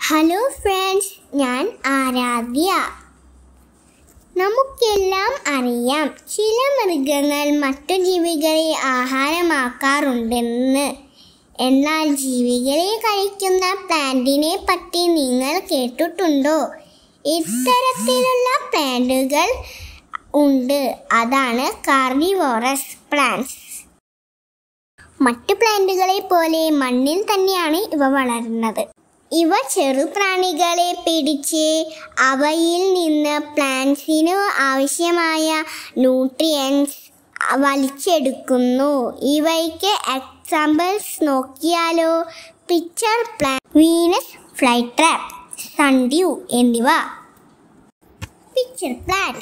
hello friends ഞാൻ ആരാധ്യ നമുക്കെല്ലാം അറിയാം ചില മൃഗങ്ങൾ മറ്റു ജീവികളെ ആഹാരമാക്കാറുണ്ടെന്ന് എന്നാൽ ജീവികളെ കഴിക്കുന്ന പ്ലാന്റിനെ പറ്റി നിങ്ങൾ കേട്ടിട്ടുണ്ടോ ഇത്തരത്തിലുള്ള പ്ലാന്റുകൾ ഉണ്ട് അതാണ് കാർണിവോറസ് പ്ലാന്റ്സ് മറ്റു പ്ലാന്റുകളെ പോലെ മണ്ണിൽ തന്നെയാണ് ഇവ വളരുന്നത് ഇവ ചെറുപ്രാണികളെ പിടിച്ച് അവയിൽ നിന്ന് പ്ലാന്റ്സിനു ആവശ്യമായ ന്യൂട്രിയൻസ് വലിച്ചെടുക്കുന്നു ഇവയ്ക്ക് എക്സാമ്പിൾസ് നോക്കിയാലോ pitcher plant Venus flytrap sundew എന്നിവ പിക്ചർ പ്ലാന്റ്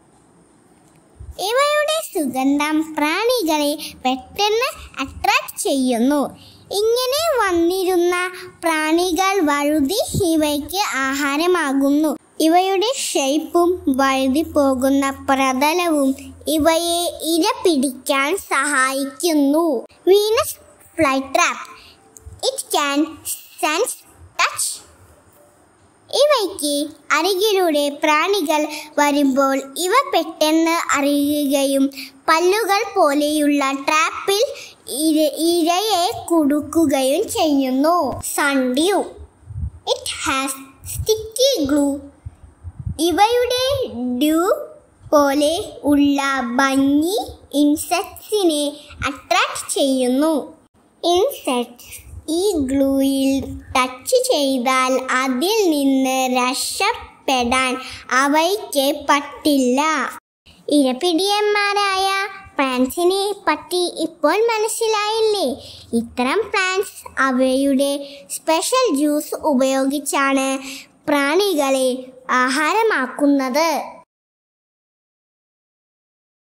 ഇവയുടെ സുഗന്ധം പ്രാണികളെ പെട്ടെന്ന് അട്രാക്ട് ചെയ്യുന്നു ഇങ്ങനെ വന്നിരുന്ന പ്രാണികൾ വഴുതി ഇവയ്ക്ക് ആഹാരമാകുന്നു ഇവയുടെ ഷേപ്പും വഴുതി പോകുന്ന പ്രതലവും ഇവയെ ഇര പിടിക്കാൻ സഹായിക്കുന്നു Venus flytrap it can sense touch ഇവയ്ക്ക് അരികിലൂടെ പ്രാണികൾ വരുമ്പോൾ ഇവ പെട്ടെന്ന് അറിയുകയും പല്ലുകൾ പോലെയുള്ള ട്രാപ്പിൽ ഇര- ഇരയെ കുടുക്കുകയും ചെയ്യുന്നു sundew it has sticky glue ഇവയുടെ ഡ്യൂ പോലെ ഉള്ള ഭംഗി ഇൻസെക്ട്സിനെ അട്രാക്ട് ചെയ്യുന്നു ഇൻസെക്ട്സ് ഈ ഗ്ലൂയിൽ ടച്ച് ചെയ്താൽ അതിൽ നിന്ന് രക്ഷപ്പെടാൻ അവയ്ക്ക് പറ്റില്ല ഇരപിടിയന്മാരായ പ്ലാന്റ്സിനെ പറ്റി ഇപ്പോൾ മനസ്സിലായില്ലേ ഇത്തരം പ്ലാന്റ്സ് അവയുടെ സ്പെഷ്യൽ ജ്യൂസ് ഉപയോഗിച്ചാണ് പ്രാണികളെ ആഹാരമാക്കുന്നത്